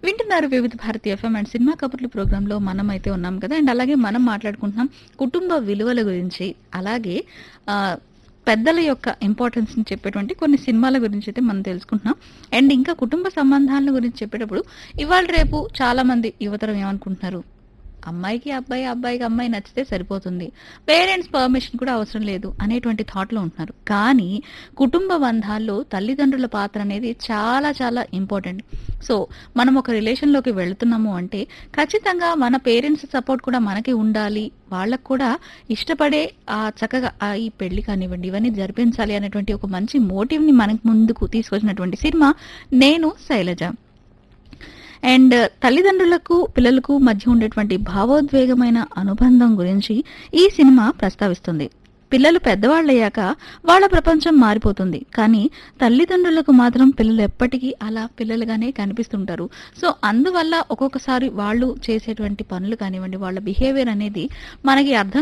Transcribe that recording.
వింటున్నారు Vividh Bharati FM and cinema కబుర్లు programme లో మనం అయితే ఉన్నాం కదా అండ్ అలాగే మనం మాట్లాడుకుంటున్నాం కుటుంబ విలువల గురించి అలాగే ఆ, పెద్దల యొక్క ఇంపార్టెన్స్ ని చెప్పేటువంటి కొన్ని సినిమాల గురించి అయితే మనం తెలుసుకుంటున్నాం అండ్ ఇంకా కుటుంబ సంబంధాల గురించి చెప్పేటప్పుడు ఇవాళ రేపు చాలా మంది యువతరం ఏమనుకుంటున్నారు అమ్మాయికి అబ్బాయి అబ్బాయికి అమ్మాయి నచ్చితే సరిపోతుంది పేరెంట్స్ పర్మిషన్ కూడా అవసరం లేదు అనేటువంటి థాట్లో ఉంటున్నారు కానీ కుటుంబ బంధాల్లో తల్లిదండ్రుల పాత్ర అనేది చాలా చాలా ఇంపార్టెంట్ సో మనం ఒక రిలేషన్లోకి వెళుతున్నాము అంటే ఖచ్చితంగా మన పేరెంట్స్ సపోర్ట్ కూడా మనకి ఉండాలి వాళ్ళకు కూడా ఇష్టపడే ఆ చక్కగా ఆ ఈ పెళ్లి కానివ్వండి ఇవన్నీ జరిపించాలి అనేటువంటి ఒక మంచి మోటివ్ ని మనకు ముందుకు తీసుకొచ్చినటువంటి సినిమా నేను శైలజ అండ్ తల్లిదండ్రులకు పిల్లలకు మధ్య ఉండేటువంటి భావోద్వేగమైన అనుబంధం గురించి ఈ సినిమా ప్రస్తావిస్తుంది పిల్లలు పెద్దవాళ్ళయ్యాక వాళ్ళ ప్రపంచం మారిపోతుంది కానీ తల్లిదండ్రులకు మాత్రం పిల్లలు ఎప్పటికీ అలా పిల్లలుగానే కనిపిస్తుంటారు సో అందువల్ల ఒక్కొక్కసారి వాళ్ళు చేసేటువంటి పనులు కానివ్వండి వాళ్ళ బిహేవియర్ అనేది మనకి అర్థం